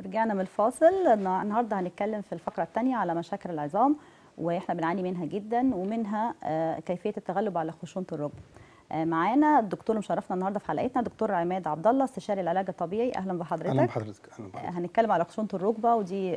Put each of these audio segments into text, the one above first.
رجعنا من الفاصل النا- النهارده هنتكلم في الفقره الثانيه على مشاكل العظام واحنا بنعاني منها جدا ومنها آه، كيفيه التغلب على خشونه الركبه آه، معانا الدكتور اللي مشرفنا النهارده في حلقتنا دكتور عماد عبد الله استشاري العلاج الطبيعي اهلا بحضرتك اهلا بحضرتك اهلا آه، بحضرتك هنتكلم على خشونه الركبه ودي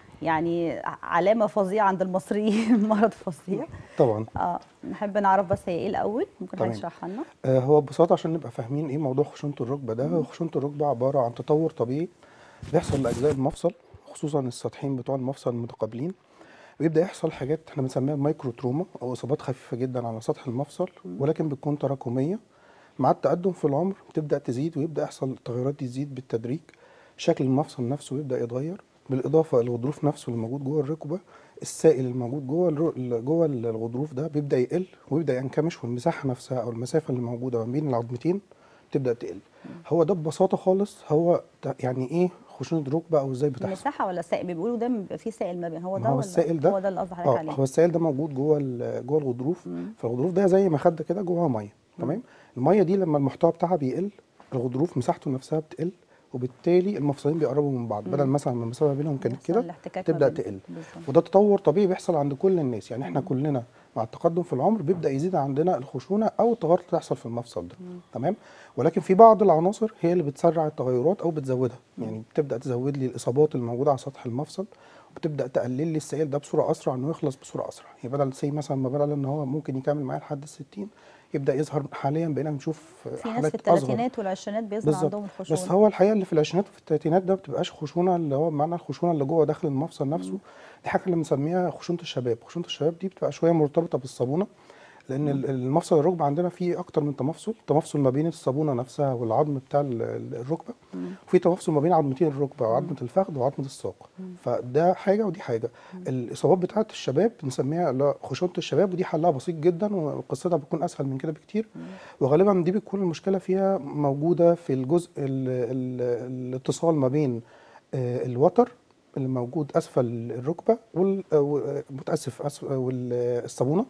يعني علامه فظيعه عند المصريين مرض فظيع طبعا اه نحب نعرف بس هي ايه الاول ممكن تمام. حضرتك تشرحها لنا آه هو ببساطه عشان نبقى فاهمين ايه موضوع خشونه الركبه ده هو خشونه الركبه عباره عن تطور طبيعي بيحصل لاجزاء المفصل خصوصا السطحين بتوع المفصل المتقابلين بيبدا يحصل حاجات احنا بنسميها مايكرو تروما او اصابات خفيفه جدا على سطح المفصل ولكن بتكون تراكميه مع التقدم في العمر بتبدا تزيد ويبدا يحصل التغيرات دي تزيد بالتدريج شكل المفصل نفسه يبدا يتغير بالاضافه الغضروف نفسه اللي موجود جوه الركبه السائل الموجود جوه الر- جوه الغضروف ده بيبدا يقل ويبدا ينكمش والمساحه نفسها او المسافه اللي موجوده ما بين العظمتين تبدا تقل هو ده ببساطه خالص هو ت- يعني ايه خشونه ركبه او ازاي بتحصل مساحه ولا سائل بيقولوا ده بيبقى فيه سائل ما بين هو ما ده هو ولا السائل ده- هو ده اللي قصدي حضرتك اه عليه هو السائل ده موجود جوه ال- جوه الغضروف مم. فالغضروف ده زي مخده كده جواها ميه تمام الميه دي لما المحتوى بتاعها بيقل الغضروف مساحته نفسها بتقل وبالتالي المفصلين بيقربوا من بعض بدل مثلا ما المسافه بينهم كانت يحصل كده الاحتكاك ما تبدا بين- تقل بالظبط. وده تطور طبيعي بيحصل عند كل الناس يعني احنا كلنا مع التقدم في العمر بيبدا يزيد عندنا الخشونه او التغيرات اللي تحصل في المفصل ده تمام ولكن في بعض العناصر هي اللي بتسرع التغيرات او بتزودها يعني بتبدا تزود لي الاصابات الموجوده على سطح المفصل وبتبدا تقلل لي السائل ده بصوره اسرع انه يخلص بصوره اسرع يعني بدل سي مثلا ما بدل ان هو ممكن يكمل معايا لحد ال 60 يبدا يظهر حاليا بقينا بنشوف في ناس في حالات اصغر الثلاثينات والعشرينات بيظهر بالظبط عندهم الخشونه بس هو الحقيقه اللي في العشرينات وفي الثلاثينات ده ما بتبقاش خشونه اللي هو بمعنى الخشونه اللي جوه داخل المفصل نفسه دي حاجه اللي بنسميها خشونه الشباب خشونه الشباب دي بتبقى شويه مرتبطه بالصابونه لان ال- المفصل الركبه عندنا فيه اكتر من تمفصل تمفصل ما بين الصابونه نفسها والعظم بتاع ال- ال- الركبه وفي تمفصل ما بين عظمتين الركبه وعظمه الفخذ وعظمه الساق فده حاجه ودي حاجه الاصابات بتاعه الشباب بنسميها اللي هو خشونه الشباب ودي حلها بسيط جدا وقصتها بتكون اسهل من كده بكتير وغالبا دي بتكون المشكله فيها موجوده في الجزء ال ال الاتصال ما بين آه، الوتر اللي موجود اسفل الركبه وال آه، و- آه، متاسف أسف- آه، والصابونه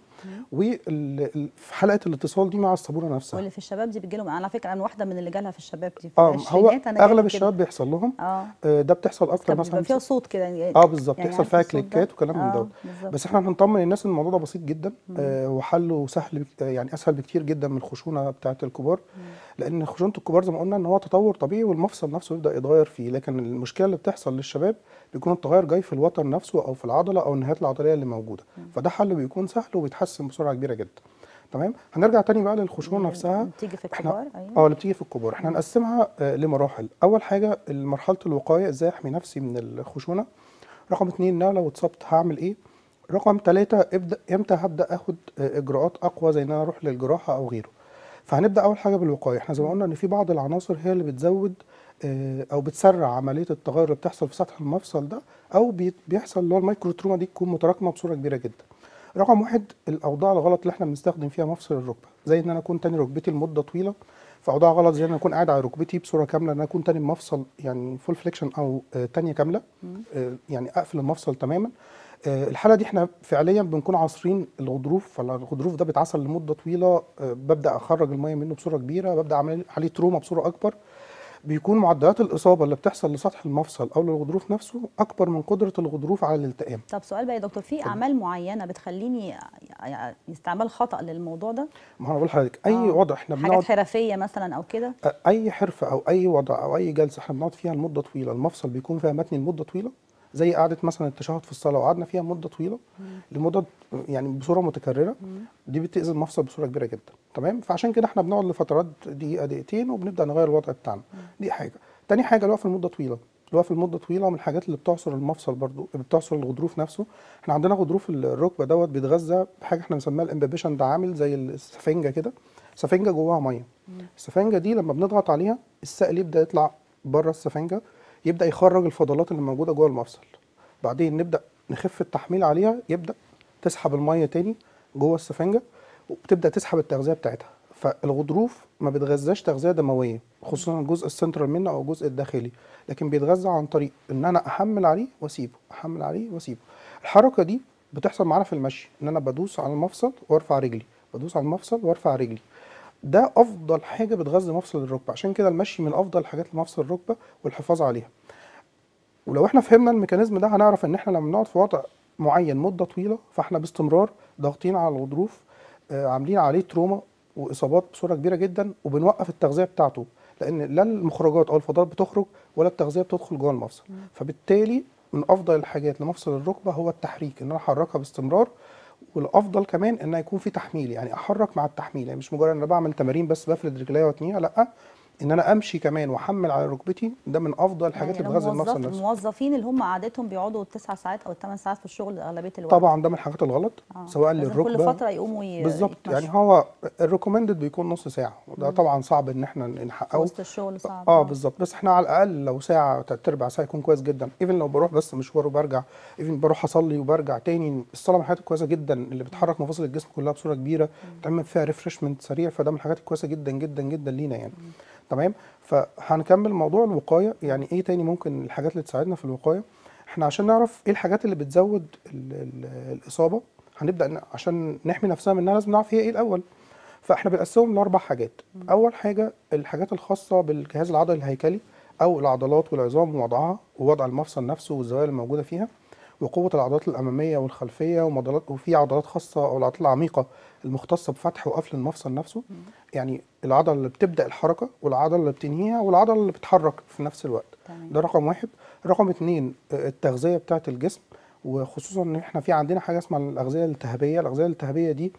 وفي حلقه الاتصال دي مع الصابونه نفسها واللي في الشباب دي بتجيلهم انا على فكره انا واحده من اللي جالها في الشباب دي في اه هو العشرينات أنا جالي اغلب كده. الشباب بيحصل لهم اه آه، ده بتحصل اكتر كان مثلا بيبقى فيها صوت كده يعني اه بالظبط يعني يحصل عارف فيها الصوت ده؟ كليكات وكلام من آه، دوت بالظبط. بس احنا هنطمن الناس ان الموضوع ده بسيط جدا آه وحله سهل بك- يعني اسهل بكتير جدا من الخشونه بتاعه الكبار لان خشونه الكبار زي ما قلنا ان هو تطور طبيعي والمفصل نفسه يبدا يتغير فيه لكن المشكله اللي بتحصل للشباب بيكون التغير جاي في الوتر نفسه او في العضله او النهايات العضليه اللي موجوده فده حل بيكون سهل وبيتحسن بسرعه كبيره جدا تمام هنرجع تاني بقى للخشونه نفسها بتيجي في احنا الكبار ايوه اه اللي بتيجي في الكبار احنا هنقسمها آه، لمراحل اول حاجه مرحله الوقايه ازاي احمي نفسي من الخشونه رقم اتنين ان انا لو اتصبت هعمل ايه رقم ثلاثة ابدا امتى هبدا اخد آه، اجراءات اقوى زي ان انا اروح للجراحه او غيره فهنبدا اول حاجه بالوقايه احنا زي ما قلنا ان في بعض العناصر هي اللي بتزود آه، او بتسرع عمليه التغير اللي بتحصل في سطح المفصل ده او بي- بيحصل اللي هو المايكرو تروما دي تكون متراكمه بصوره كبيره جدا رقم واحد الاوضاع الغلط اللي احنا بنستخدم فيها مفصل الركبه زي ان انا اكون تاني ركبتي لمده طويله في اوضاع غلط زي ان انا اكون قاعد على ركبتي بصوره كامله ان انا اكون تاني مفصل يعني فول فليكشن او آه، تانيه كامله آه، يعني اقفل المفصل تماما آه، الحاله دي احنا فعليا بنكون عاصرين الغضروف فالغضروف ده بيتعصر لمده طويله آه، ببدا اخرج الميه منه بصوره كبيره ببدا اعمل عليه تروما بصوره اكبر بيكون معدلات الاصابه اللي بتحصل لسطح المفصل او للغضروف نفسه اكبر من قدره الغضروف على الالتئام طب سؤال بقى يا دكتور في اعمال معينه بتخليني يعني استعمال خطا للموضوع ده ما انا بقول لحضرتك اي آه. وضع احنا حاجات بنقعد حرفيه مثلا او كده اي حرفه او اي وضع او اي جلسه احنا بنقعد فيها لمده طويله المفصل بيكون فيها متني لمده طويله زي قعده مثلا التشهد في الصلاه وقعدنا فيها مده طويله لمده يعني بصوره متكرره دي بتاذي المفصل بصوره كبيره جدا تمام فعشان كده احنا بنقعد لفترات دقيقه دقيقتين وبنبدا نغير الوضع بتاعنا دي حاجه تاني حاجه الوقفه لمده طويله الوقفه لمده طويله من الحاجات اللي بتعصر المفصل برضو اللي بتعصر الغضروف نفسه احنا عندنا غضروف الركبه دوت بيتغذى بحاجه احنا بنسميها الامبيبيشن ده عامل زي السفنجه كده سفنجه جواها ميه السفنجه دي لما بنضغط عليها السائل يبدا يطلع بره السفنجه يبدا يخرج الفضلات اللي موجوده جوه المفصل بعدين نبدا نخف التحميل عليها يبدا تسحب الميه تاني جوه السفنجه وبتبدا تسحب التغذيه بتاعتها فالغضروف ما بيتغذاش تغذيه دمويه خصوصا الجزء السنترال منه او الجزء الداخلي لكن بيتغذى عن طريق ان انا احمل عليه واسيبه احمل عليه واسيبه الحركه دي بتحصل معانا في المشي ان انا بدوس على المفصل وارفع رجلي بدوس على المفصل وارفع رجلي ده افضل حاجه بتغذي مفصل الركبه عشان كده المشي من افضل حاجات لمفصل الركبه والحفاظ عليها ولو احنا فهمنا الميكانيزم ده هنعرف ان احنا لما بنقعد في وضع معين مده طويله فاحنا باستمرار ضاغطين على الغضروف آه، عاملين عليه تروما واصابات بصوره كبيره جدا وبنوقف التغذيه بتاعته لان لا المخرجات او الفضلات بتخرج ولا التغذيه بتدخل جوه المفصل فبالتالي من افضل الحاجات لمفصل الركبه هو التحريك ان انا احركها باستمرار والافضل كمان ان يكون في تحميل يعني احرك مع التحميل يعني مش مجرد ان انا بعمل تمارين بس بفرد رجليا واتنيها لا ان انا امشي كمان واحمل على ركبتي ده من افضل الحاجات يعني اللي بتغذي الموظف- المفصل نفسه الموظفين اللي هم قعدتهم بيقعدوا التسع ساعات او الثمان ساعات في الشغل اغلبيه الوقت طبعا ده من الحاجات الغلط آه. سواء لازم للركبه كل فتره يقوموا ي- بالظبط يتمشوا. يعني هو الريكومندد بيكون نص ساعه وده طبعا صعب ان احنا نحققه وسط الشغل صعب اه بالظبط بس احنا على الاقل لو ساعه تلات ارباع ساعه يكون كويس جدا ايفن لو بروح بس مشوار وبرجع ايفن بروح اصلي وبرجع تاني الصلاه من الحاجات الكويسه جدا اللي بتحرك مفاصل الجسم كلها بصوره كبيره بتعمل فيها ريفرشمنت سريع فده من الحاجات الكويسه جدا جدا جدا لينا يعني تمام فهنكمل موضوع الوقايه يعني ايه تاني ممكن الحاجات اللي تساعدنا في الوقايه احنا عشان نعرف ايه الحاجات اللي بتزود ال ال الاصابه هنبدا ن- عشان نحمي نفسنا منها لازم نعرف هي ايه الاول فاحنا بنقسمهم لاربع حاجات اول حاجه الحاجات الخاصه بالجهاز العضلي الهيكلي او العضلات والعظام ووضعها ووضع المفصل نفسه والزوايا الموجوده فيها وقوه العضلات الاماميه والخلفيه ومضلات وفي عضلات خاصه او العضلات العميقه المختصه بفتح وقفل المفصل نفسه يعني العضله اللي بتبدا الحركه والعضله اللي بتنهيها والعضله اللي بتتحرك في نفس الوقت تمام. ده رقم واحد رقم اتنين آه، التغذيه بتاعه الجسم وخصوصا ان احنا في عندنا حاجه اسمها الاغذيه الالتهابيه الاغذيه الالتهابيه دي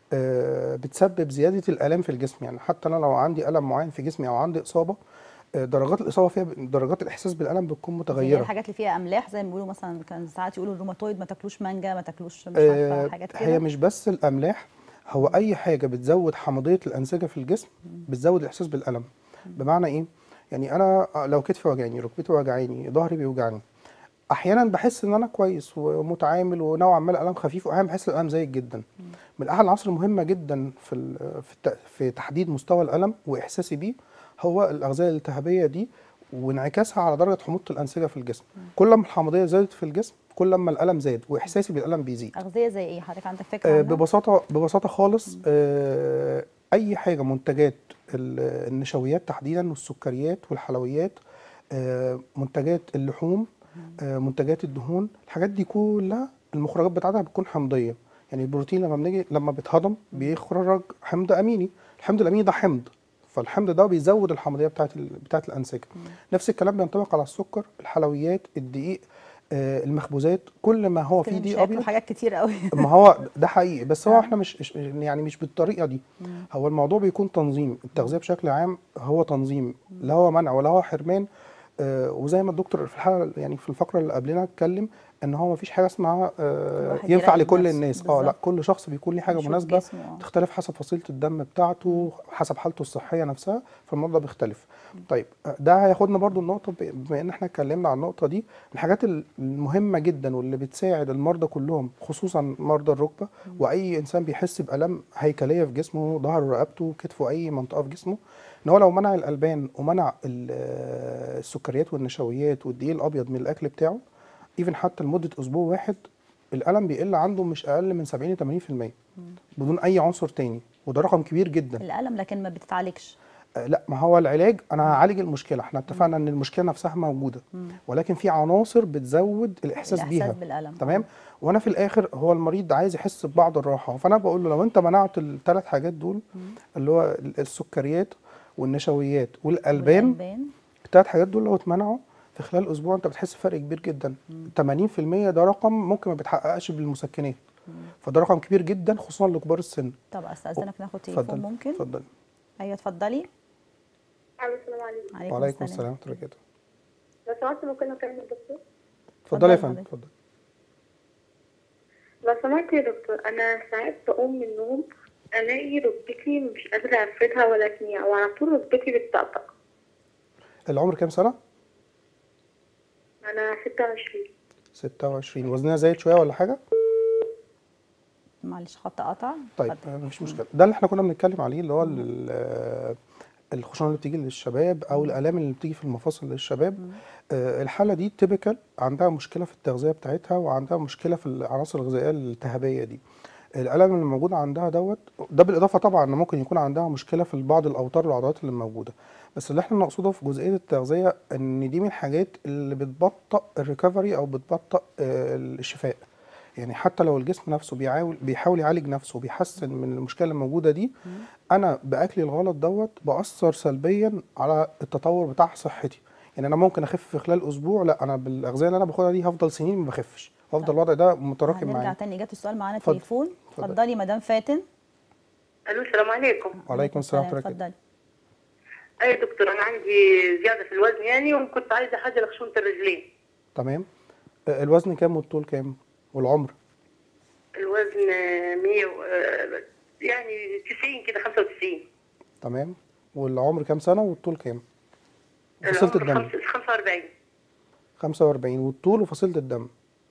آه، بتسبب زياده الالام في الجسم يعني حتى انا لو عندي الم معين في جسمي او عندي اصابه آه، درجات الاصابه فيها درجات الاحساس بالالم بتكون زي متغيره الحاجات اللي فيها املاح زي ما بيقولوا مثلا كان ساعات يقولوا الروماتويد ما تاكلوش مانجا ما تاكلوش مش آه، عارفه حاجات هي كده مش بس الاملاح هو اي حاجه بتزود حمضيه الانسجه في الجسم بتزود الاحساس بالالم بمعنى ايه يعني انا لو كتفي وجعاني ركبتي وجعاني ظهري بيوجعني احيانا بحس ان انا كويس ومتعامل ونوعا ما الالم خفيف واحيانا بحس الالم زايد جدا من احد العناصر المهمه جدا في ال- في الت- في تحديد مستوى الالم واحساسي بيه هو الاغذيه الالتهابيه دي وانعكاسها على درجه حموضه الانسجه في الجسم كل ما الحمضيه زادت في الجسم كل ما الالم زاد واحساسي بالالم بيزيد اغذيه زي ايه حضرتك عندك فكره آه، عنها؟ ببساطه ببساطه خالص آه، اي حاجه منتجات ال- النشويات تحديدا والسكريات والحلويات آه، منتجات اللحوم آه، منتجات الدهون الحاجات دي كلها المخرجات بتاعتها بتكون حمضيه يعني البروتين لما بنيجي لما بيتهضم بيخرج حمض اميني الحمض الاميني ده حمض فالحمض ده بيزود الحمضيه بتاعت ال- بتاعت الانسجه نفس الكلام بينطبق على السكر الحلويات الدقيق آه، المخبوزات كل ما هو كده فيه مش دقيق هياكلوا ابيض حاجات كتير قوي ما هو ده حقيقي بس هو آه. احنا مش مش- يعني مش بالطريقه دي هو الموضوع بيكون تنظيم التغذيه بشكل عام هو تنظيم لا هو منع ولا هو حرمان آه وزي ما الدكتور في الحلقه يعني في الفقره اللي قبلنا اتكلم ان هو مفيش حاجه اسمها آه واحد ينفع يراقب لكل نفسه. الناس اه لا بالظبط. كل شخص بيكون ليه حاجه يشوف مناسبه جسمه، آه. تختلف حسب فصيله الدم بتاعته حسب حالته الصحيه نفسها فالموضوع بيختلف طيب آه، ده هياخدنا برضو النقطه ب- بما ان احنا اتكلمنا عن النقطه دي الحاجات المهمه جدا واللي بتساعد المرضى كلهم خصوصا مرضى الركبه واي انسان بيحس بالام هيكليه في جسمه ظهره رقبته كتفه اي منطقه في جسمه ان هو لو منع الالبان ومنع ال- آه، السكريات والنشويات والدقيق الابيض من الاكل بتاعه ايفن حتى لمده اسبوع واحد الالم بيقل عنده مش اقل من 70 ل 80% بدون اي عنصر تاني وده رقم كبير جدا الالم لكن ما بتتعالجش آه، لا ما هو العلاج انا هعالج المشكله احنا اتفقنا ان المشكله نفسها موجوده ولكن في عناصر بتزود الاحساس, الاحساس بيها بالالم تمام وانا في الاخر هو المريض عايز يحس ببعض الراحه فانا بقول له لو انت منعت الثلاث حاجات دول اللي هو السكريات والنشويات والالبان والألبان. الثلاث حاجات دول لو اتمنعوا في خلال اسبوع انت بتحس بفرق كبير جدا 80% ده رقم ممكن ما بيتحققش بالمسكنات فده رقم كبير جدا خصوصا لكبار السن طب استاذنك ناخد تليفون اتفضل ممكن اتفضل ايوه اتفضلي الو السلام عليكم عليكم, وعليكم السلام ورحمه الله وبركاته لو سمحت ممكن اكلم الدكتور اتفضل يا اتفضل فندم حضرتك. اتفضل لو سمحت يا دكتور انا ساعات بقوم من النوم الاقي ركبتي مش قادره افردها ولا اتنيها وعلى طول ركبتي بتطقطق العمر كام سنه انا 26 26 وزنها زايد شويه ولا حاجه معلش خط قطع طيب اتفضل. آه، مفيش مشكله ده اللي احنا كنا بنتكلم عليه اللي هو ال- آه، الخشونه اللي بتيجي للشباب او الالام اللي بتيجي في المفاصل للشباب آه، الحاله دي تيبيكال عندها مشكله في التغذيه بتاعتها وعندها مشكله في العناصر الغذائيه الالتهابيه دي الالم اللي موجود عندها دوت ده بالاضافه طبعا ان ممكن يكون عندها مشكله في بعض الاوتار والعضلات اللي موجوده بس اللي احنا نقصده في جزئيه التغذيه ان دي من الحاجات اللي بتبطئ الريكفري او بتبطئ آه، الشفاء يعني حتى لو الجسم نفسه بيحاول بيحاول يعالج نفسه وبيحسن من المشكله اللي موجوده دي انا باكلي الغلط دوت باثر سلبيا على التطور بتاع صحتي يعني انا ممكن اخف في خلال اسبوع لا انا بالاغذيه اللي انا باخدها دي هفضل سنين ما بخفش وافضل الوضع ده متراكم هنرجع معايا تاني اجابه السؤال معانا اتفضل. تليفون اتفضل. اتفضلي مدام فاتن الو السلام عليكم وعليكم السلام ورحمه الله اتفضلي اي دكتور انا عندي زياده في الوزن يعني وكنت عايزه حاجه لخشونه الرجلين تمام آه، الوزن كام والطول كام والعمر الوزن آه، 100 و- آه، يعني 90 كده 95 تمام والعمر كام سنه والطول كام فصيله العمر الدم خمس- 45 45 والطول وفصيله الدم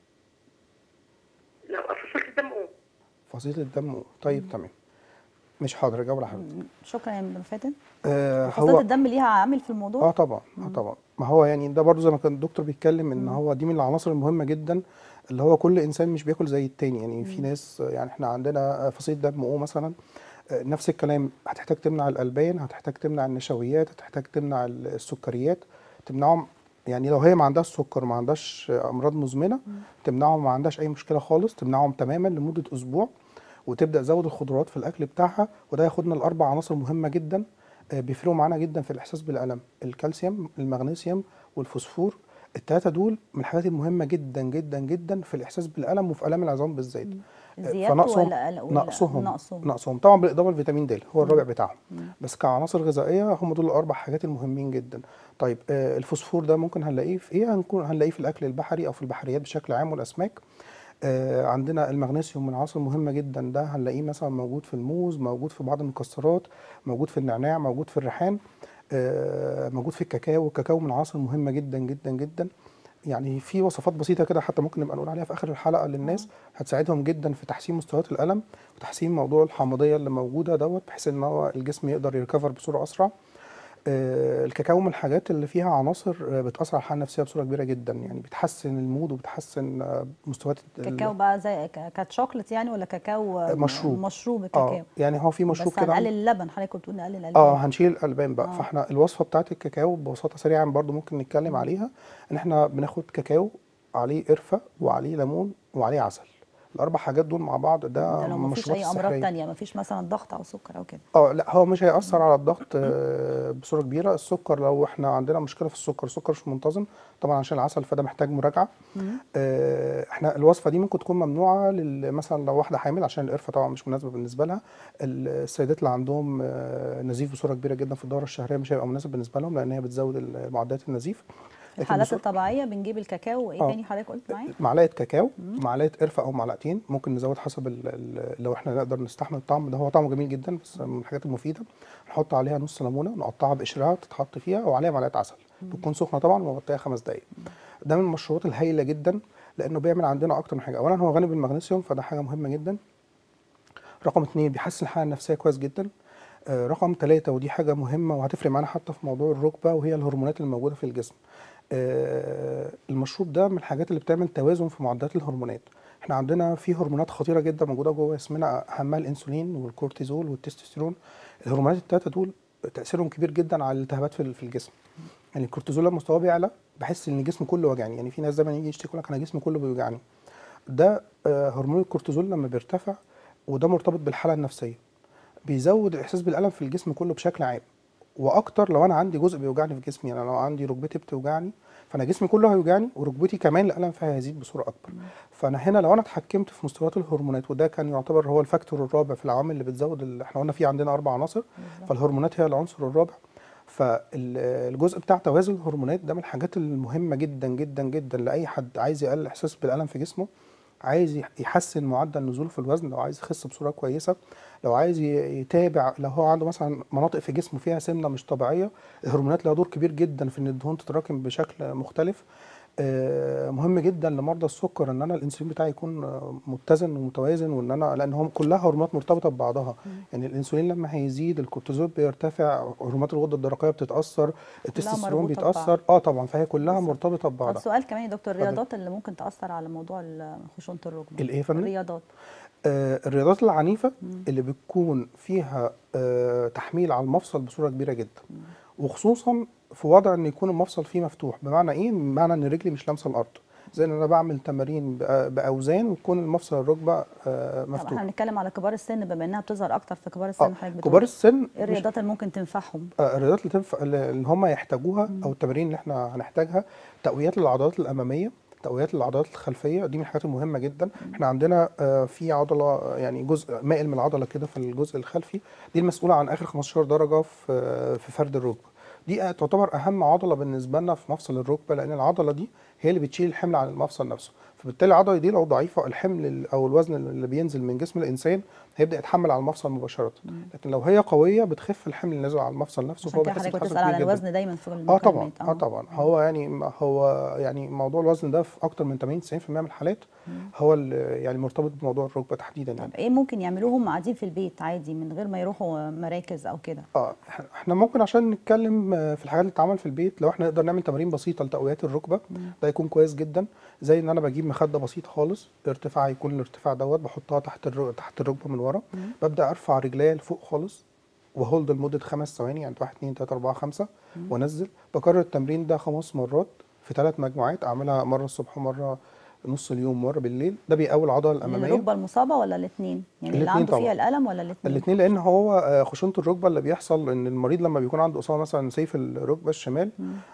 لا فصلت الدم أم فصيله الدم طيب تمام مش حاضر اجاوب على حضرتك شكرا يا مدام فاتن آه فصيله هو الدم ليها عامل في الموضوع اه طبعا اه طبعا ما هو يعني ده برضو زي ما كان الدكتور بيتكلم ان هو دي من العناصر المهمه جدا اللي هو كل انسان مش بياكل زي التاني يعني في ناس آه، يعني احنا عندنا آه، فصيله دم او مثلا آه، نفس الكلام هتحتاج تمنع الالبان هتحتاج تمنع النشويات هتحتاج تمنع ال- السكريات تمنعهم يعني لو هي ما عندهاش سكر ما عندهاش آه، امراض مزمنه تمنعهم ما عندهاش اي مشكله خالص تمنعهم تماما لمده اسبوع وتبدا تزود الخضروات في الاكل بتاعها وده ياخدنا لاربع عناصر مهمه جدا آه، بيفرقوا معانا جدا في الاحساس بالالم الكالسيوم المغنيسيوم والفوسفور الثلاثه دول من الحاجات المهمه جدا جدا جدا في الاحساس بالالم وفي الام العظام بالذات آه، زيادته فنقصهم ولا ولا- نقصهم نقصهم نقصهم طبعا بالاضافه لفيتامين د هو الرابع بتاعهم بس كعناصر غذائيه هم دول الاربع حاجات المهمين جدا طيب آه، الفوسفور ده ممكن هنلاقيه في ايه هنكون هنلاقيه في الاكل البحري او في البحريات بشكل عام والاسماك آه، عندنا المغنيسيوم من عناصر مهمه جدا ده هنلاقيه مثلا موجود في الموز موجود في بعض المكسرات موجود في النعناع موجود في الريحان آه، موجود في الكاكاو الكاكاو من عناصر مهمه جدا جدا جدا يعني في وصفات بسيطه كده حتى ممكن نبقى نقول عليها في اخر الحلقه للناس هتساعدهم جدا في تحسين مستويات الالم وتحسين موضوع الحمضيه اللي موجوده دوت بحيث ان هو الجسم يقدر يركفر بصوره اسرع آه، الكاكاو من الحاجات اللي فيها عناصر آه، بتاثر على الحاله النفسيه بصوره كبيره جدا يعني بتحسن المود وبتحسن آه، مستويات ال- كاكاو بقى زي ك- كشوكليت يعني ولا كاكاو آه، مشروب. مشروب اه الكاكاو يعني هو في مشروب بس كده هنقلل عند- اللبن حضرتك كنت بتقول نقلل الالبان اه هنشيل الالبان بقى آه. فاحنا الوصفه بتاعت الكاكاو ببساطه سريعا برضو ممكن نتكلم عليها ان احنا بناخد كاكاو عليه قرفه وعليه ليمون وعليه عسل الاربع حاجات دول مع بعض ده ده لو من مفيش المشروبات اي امراض السحريه تانية مفيش مثلا ضغط او سكر او كده اه لا هو مش هيأثر على الضغط آه، بصورة كبيرة السكر لو احنا عندنا مشكلة في السكر السكر مش منتظم طبعا عشان العسل فده محتاج مراجعة آه، احنا الوصفة دي ممكن تكون ممنوعة لل- مثلا لو واحدة حامل عشان القرفة طبعا مش مناسبة بالنسبة لها السيدات اللي عندهم آه، نزيف بصورة كبيرة جدا في الدورة الشهرية مش هيبقى مناسب بالنسبة لهم لأن هي بتزود ال- معدلات النزيف لكن الحالات بصورة- الطبيعيه بنجيب الكاكاو وايه آه. تاني حضرتك قلت معايا معلقه كاكاو معلقه قرفه او معلقتين ممكن نزود حسب ال ال لو احنا نقدر نستحمل الطعم ده هو طعمه جميل جدا بس من الحاجات المفيده نحط عليها نص ليمونه نقطعها بقشرها تتحط فيها وعليها معلقه عسل بتكون سخنه طبعا ومغطيه خمس دقائق ده من المشروبات الهايله جدا لانه بيعمل عندنا اكتر من حاجه اولا هو غني بالمغنيسيوم فده حاجه مهمه جدا رقم اتنين بيحسن الحاله النفسيه كويس جدا آه، رقم ثلاثة ودي حاجة مهمة وهتفرق معانا حتى في موضوع الركبة وهي الهرمونات الموجودة في الجسم آه، المشروب ده من الحاجات اللي بتعمل توازن في معدلات الهرمونات احنا عندنا في هرمونات خطيرة جدا موجودة جوه جسمنا أهمها الأنسولين والكورتيزول والتستوستيرون الهرمونات التلاتة دول تأثيرهم كبير جدا على الالتهابات في في الجسم يعني الكورتيزول لما مستواه بيعلى بحس ان الجسم كله وجعني يعني في ناس دايما يجي يشتكي يقول لك انا جسمي كله بيوجعني ده آه، هرمون الكورتيزول لما بيرتفع وده مرتبط بالحالة النفسية بيزود الاحساس بالالم في الجسم كله بشكل عام واكتر لو انا عندي جزء بيوجعني في جسمي يعني لو عندي ركبتي بتوجعني فانا جسمي كله هيوجعني وركبتي كمان الالم فيها هيزيد بصوره اكبر فانا هنا لو انا اتحكمت في مستويات الهرمونات وده كان يعتبر هو الفاكتور الرابع في العوامل اللي بتزود ال- احنا قلنا في عندنا اربع عناصر فالهرمونات هي العنصر الرابع فالجزء بتاع توازن الهرمونات ده من الحاجات المهمه جدا جدا جدا لاي حد عايز يقلل احساس بالالم في جسمه عايز يح- يحسن معدل نزوله في الوزن لو عايز يخس بصوره كويسه لو عايز ي- يتابع لو هو عنده مثلا مناطق في جسمه فيها سمنه مش طبيعيه الهرمونات لها دور كبير جدا في ان الدهون تتراكم بشكل مختلف آه، مهم جدا لمرضى السكر ان انا الانسولين بتاعي يكون آه، متزن ومتوازن وان انا لان هم كلها هرمونات مرتبطه ببعضها يعني الانسولين لما هيزيد الكورتيزول بيرتفع هرمونات الغده الدرقيه بتتاثر التستوستيرون مربوطة بيتاثر اه طبعا فهي كلها مرتبطه طب ببعضها سؤال كمان يا دكتور اتفضل. الرياضات اللي ممكن تاثر على موضوع ال- خشونه الركبه الايه يا فندم؟ الرياضات آه، الرياضات العنيفة اللي بتكون فيها آه، تحميل على المفصل بصورة كبيرة جدا وخصوصا في وضع ان يكون المفصل فيه مفتوح بمعنى ايه بمعنى ان رجلي مش لامسه الارض زي ان انا بعمل تمارين بأ- باوزان ويكون المفصل الركبه آه، طب مفتوح احنا بنتكلم على كبار السن بما انها بتظهر اكتر في كبار السن اه حضرتك بتقول كبار السن ايه مش الرياضات اللي ممكن تنفعهم آه، الرياضات اللي تنفع اللي هم يحتاجوها او التمارين اللي احنا هنحتاجها تقويات للعضلات الاماميه تقويات للعضلات الخلفيه دي من الحاجات المهمه جدا احنا عندنا آه، في عضله آه، يعني جزء مائل من العضله كده في الجزء الخلفي دي المسؤوله عن اخر 15 درجه في آه، في فرد الركبه دي آه، تعتبر اهم عضله بالنسبه لنا في مفصل الركبه لان العضله دي هي اللي بتشيل الحمل عن المفصل نفسه فبالتالي العضله دي لو ضعيفه الحمل ال- او الوزن اللي بينزل من جسم الانسان هيبدا يتحمل على المفصل مباشره لكن لو هي قويه بتخف الحمل اللي نازل على المفصل نفسه عشان كده بيحس حضرتك بحرص بتسال على كبير جداً. الوزن دايما في اه طبعا المكالمات اه طبعا هو يعني هو يعني موضوع الوزن ده في اكتر من 80 90% من الحالات هو ال- يعني مرتبط بموضوع الركبه تحديدا يعني طب ايه ممكن يعملوه هم قاعدين في البيت عادي من غير ما يروحوا مراكز او كده اه إح- احنا ممكن عشان نتكلم آه، في الحاجات اللي بتتعمل في البيت لو احنا نقدر نعمل تمارين بسيطه لتقويات الركبه ده يكون كويس جدا زي ان انا بجيب مخده بسيطه خالص ارتفاع يكون الارتفاع دوت بحطها تحت الر... تحت الركبه من ورا ببدا ارفع رجليا لفوق خالص وهولد لمده خمس ثواني يعني 1 2 3 4 5 وانزل بكرر التمرين ده خمس مرات في ثلاث مجموعات اعملها مره الصبح ومره نص اليوم مره بالليل ده بيقوي العضله الاماميه الركبه المصابه ولا الاثنين يعني اللي الاتنين عنده فيها طبعاً. الالم ولا الاثنين الاثنين لان هو آه، خشونه الركبه اللي بيحصل ان المريض لما بيكون عنده اصابه مثلا سيف الركبه الشمال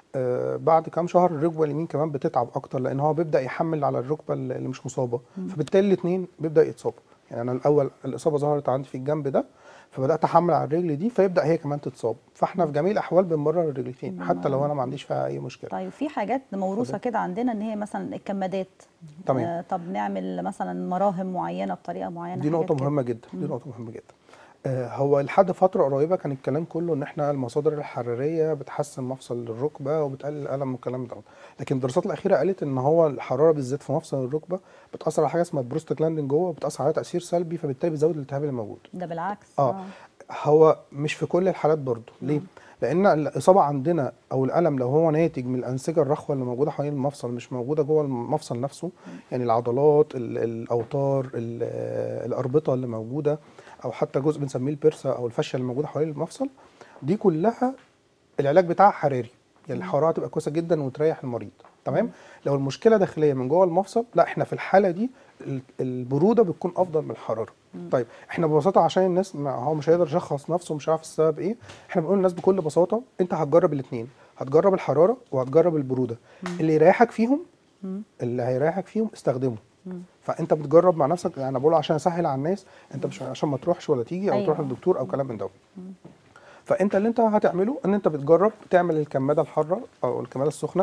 آه بعد كام شهر الركبه اليمين كمان بتتعب اكتر لان هو بيبدا يحمل على الركبه اللي اللي مش مصابه فبالتالي الاثنين بيبدا يتصابوا يعني انا الاول الاصابه ظهرت عندي في الجنب ده فبدات احمل على الرجل دي فيبدا هي كمان تتصاب فاحنا في جميع الاحوال بنمرر الرجلتين حتى لو انا ما عنديش فيها اي مشكله طيب في حاجات موروثه كده عندنا ان هي مثلا الكمادات تمام. آه طب نعمل مثلا مراهم معينه بطريقه معينه دي حاجات نقطة كده. مهمة جدا دي نقطة مهمة جدا آه، هو لحد فترة قريبة كان الكلام كله ان احنا المصادر الحرارية بتحسن مفصل الركبة وبتقلل الألم والكلام ده لكن الدراسات الأخيرة قالت ان هو الحرارة بالذات في مفصل الركبة بتأثر على حاجة اسمها البروستاجلاندين جوه وبتأثر على تأثير سلبي فبالتالي بتزود الالتهاب اللي موجود ده بالعكس اه هو مش في كل الحالات برضه ليه لان الاصابه عندنا او الالم لو هو ناتج من الانسجه الرخوه اللي موجوده حوالين المفصل مش موجوده جوه المفصل نفسه يعني العضلات ال- الاوتار ال- آه، الاربطه اللي موجوده او حتى جزء بنسميه البرسا او الفاشيه اللي موجوده حوالين المفصل دي كلها العلاج بتاعها حراري يعني الحراره هتبقى كويسه جدا وتريح المريض تمام لو المشكله داخليه من جوه المفصل لا احنا في الحاله دي ال- البروده بتكون افضل من الحراره طيب احنا ببساطه عشان الناس ما هو مش هيقدر يشخص نفسه مش عارف السبب ايه احنا بنقول للناس بكل بساطه انت هتجرب الاثنين هتجرب الحراره وهتجرب البروده اللي يريحك فيهم اللي هيريحك فيهم استخدمه فانت بتجرب مع نفسك يعني انا بقول عشان اسهل على الناس انت مش عشان ما تروحش ولا تيجي او أيوة. تروح للدكتور او كلام من ده فانت اللي انت هتعمله ان انت بتجرب تعمل الكماده الحاره او الكماده السخنه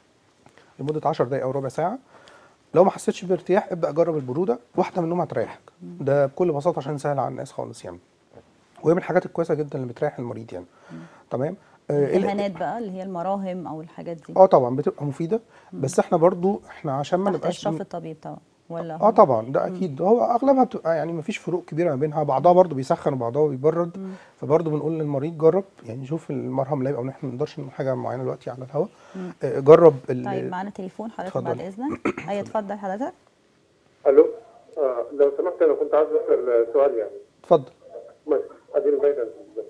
لمده 10 دقائق او ربع ساعه لو ما حسيتش بارتياح ابدا جرب البروده واحده منهم هتريحك ده بكل بساطه عشان سهل على الناس خالص يعني وهي من الحاجات الكويسه جدا اللي بتريح المريض يعني تمام آه، إيه ال- الدهانات بقى اللي هي المراهم او الحاجات دي اه طبعا بتبقى مفيده بس احنا برضو احنا عشان ما تحت نبقاش اشراف الطبيب طبعا ولا اه طبعا ده اكيد هو اغلبها بتبقى يعني مفيش فروق كبيره ما بينها بعضها برضو بيسخن وبعضها بيبرد فبرضو بنقول للمريض جرب يعني شوف المرهم لايق او احنا ما نقدرش نقول حاجه معينه دلوقتي على الهواء آه، جرب ال- طيب معانا تليفون حضرتك اتفضل. بعد اذنك اي اتفضل حضرتك الو آه لو سمحت انا كنت عايز اسال سؤال يعني اتفضل ماشي ادي البيت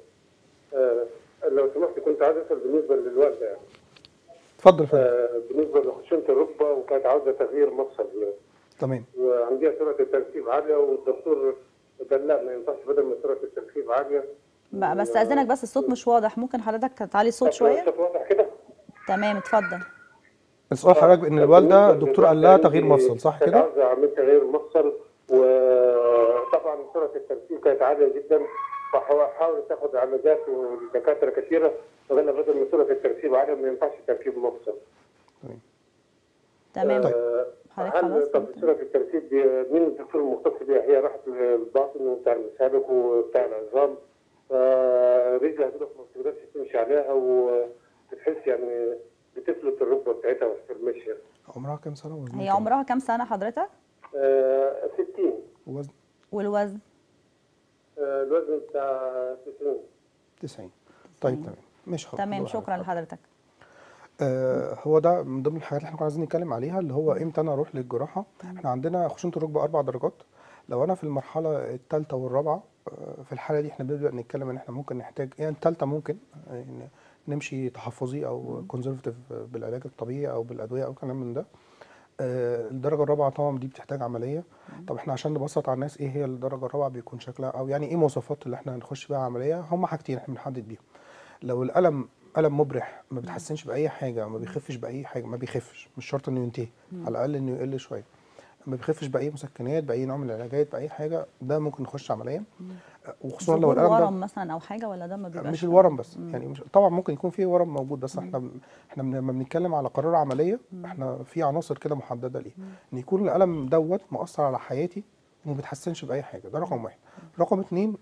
آه لو سمحت كنت عايز اسال بالنسبه للوالده يعني اتفضل يا فندم آه بالنسبه لخشونه الركبه وكانت عاوزه تغيير مفصل تمام وعندها سرعه التركيب عاليه والدكتور قال لا ما ينفعش بدل ما سرعه التركيب عاليه بقى بس استاذنك بس الصوت مش واضح ممكن حضرتك تعلي الصوت طب شويه الصوت واضح كده تمام اتفضل السؤال حضرتك ان الوالده الدكتور قال لها تغيير مفصل صح كانت كده عاوزه اعمل تغيير مفصل وطبعا سرعه التركيب كانت عاليه جدا فحاولت تاخد علاجات ودكاتره كثيره فقال لها بدل ما سرعه التركيب عاليه ما ينفعش تركيب مفصل تمام آه، حضرتك هل خلاص طب سرعه التركيب دي مين الدكتور المختص بيها هي راحت للباطن وبتاع المسالك وبتاع العظام فرجلها كده ما بتقدرش تمشي عليها وبتحس يعني بتفلت الركبه بتاعتها في المشي عمرها كام سنه وزنها هي كام؟ عمرها كام سنه حضرتك آه، 60 وزن والوزن آه، الوزن بتاع 90 90 طيب تمام مش خلاص تمام نروح على شكرا الحاجة. لحضرتك آه هو ده من ضمن الحاجات اللي احنا كنا عايزين نتكلم عليها اللي هو امتى انا اروح للجراحه احنا عندنا خشونه الركبه اربع درجات لو انا في المرحله الثالثه والرابعه آه، في الحاله دي احنا بنبدا نتكلم ان احنا ممكن نحتاج يعني الثالثه ممكن آه، نمشي تحفظي او كونزرفتيف بالعلاج الطبيعي او بالادويه او كلام من ده آه، الدرجه الرابعه طبعا دي بتحتاج عمليه طب احنا عشان نبسط على الناس ايه هي الدرجه الرابعه بيكون شكلها او يعني ايه مواصفات اللي احنا هنخش بيها عمليه هم حاجتين احنا بنحدد بيهم لو الالم الم مبرح ما بتحسنش باي حاجه ما بيخفش باي حاجه ما بيخفش مش شرط انه ينتهي على الاقل انه يقل شويه ما بيخفش باي مسكنات باي نوع من العلاجات باي حاجه ده ممكن نخش عمليه وخصوصا لو ظهور الالم ده ورم مثلا او حاجه ولا ده ما بيبقاش مش الورم بس يعني مش طبعا ممكن يكون في ورم موجود بس احنا ب- احنا بن- لما بنتكلم على قرار عمليه احنا في عناصر كده محدده ليه ان يكون الالم دوت مؤثر على حياتي وما بيتحسنش باي حاجه ده رقم واحد رقم اتنين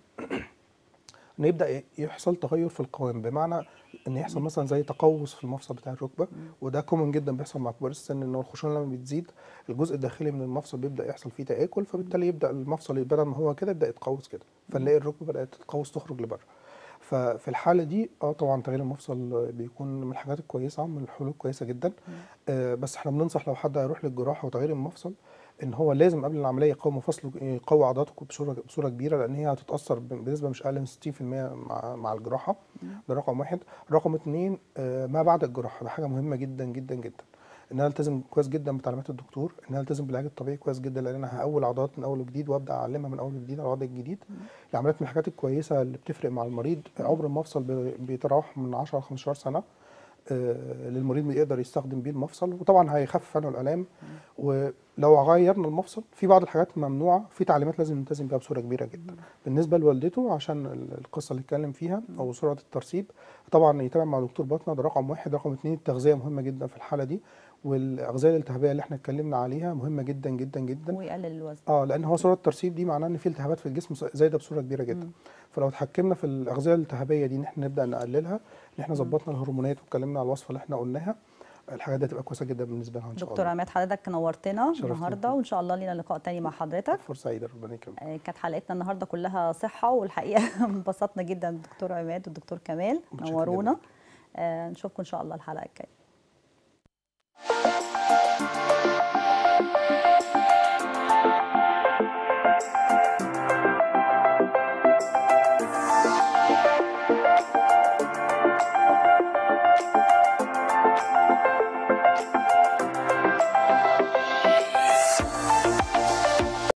ان يبدا ي- يحصل تغير في القوام بمعنى ان يحصل مثلا زي تقوس في المفصل بتاع الركبه وده كومن جدا بيحصل مع كبار السن ان الخشونه لما بتزيد الجزء الداخلي من المفصل بيبدا يحصل فيه تاكل فبالتالي يبدا المفصل بدل ما هو كده يبدا يتقوس كده فنلاقي الركبه بدات تتقوس تخرج لبره ففي الحاله دي اه طبعا تغيير المفصل بيكون من الحاجات الكويسه من الحلول الكويسه جدا آه بس احنا بننصح لو حد هيروح للجراحه وتغيير المفصل ان هو لازم قبل العمليه يقوي مفاصله يقوي عضلاته بصوره بصوره كبيره لان هي هتتاثر بنسبه مش اقل من 60% مع مع الجراحه ده رقم واحد رقم اتنين آه ما بعد الجراحه ده حاجه مهمه جدا جدا جدا ان انا التزم كويس جدا بتعليمات الدكتور ان انا التزم بالعلاج الطبيعي كويس جدا لان انا هقول عضلات من اول وجديد وابدا اعلمها من اول وجديد على الوضع الجديد العمليات من الحاجات الكويسه اللي بتفرق مع المريض عمر المفصل بي- بيتراوح من 10 ل 15 سنه آه، للمريض يقدر يستخدم بيه المفصل وطبعا هيخفف عنه الالام ولو غيرنا المفصل في بعض الحاجات ممنوعه في تعليمات لازم نلتزم بيها بصوره كبيره جدا بالنسبه لوالدته عشان ال- القصه اللي اتكلم فيها او سرعه الترسيب طبعا يتابع مع دكتور باطنه ده رقم واحد رقم اتنين التغذيه مهمه جدا في الحاله دي والاغذيه الالتهابيه اللي احنا اتكلمنا عليها مهمه جدا جدا جدا ويقلل الوزن اه لان هو سرعه الترسيب دي معناه ان في التهابات في الجسم زايده بصوره كبيره جدا فلو اتحكمنا في الاغذيه الالتهابيه دي ان احنا نبدا نقللها ان احنا ظبطنا الهرمونات واتكلمنا على الوصفه اللي احنا قلناها الحاجات دي هتبقى كويسه جدا بالنسبه لها ان شاء دكتور الله عماد حضرتك نورتنا شرفتني. النهارده وان شاء الله لينا لقاء تاني مع حضرتك فرصه سعيده ربنا يكرمك آه، كانت حلقتنا النهارده كلها صحه والحقيقه انبسطنا جدا الدكتور عماد والدكتور كمال متشكر نورونا جداً. آه، نشوفكم ان شاء الله الحلقه الجايه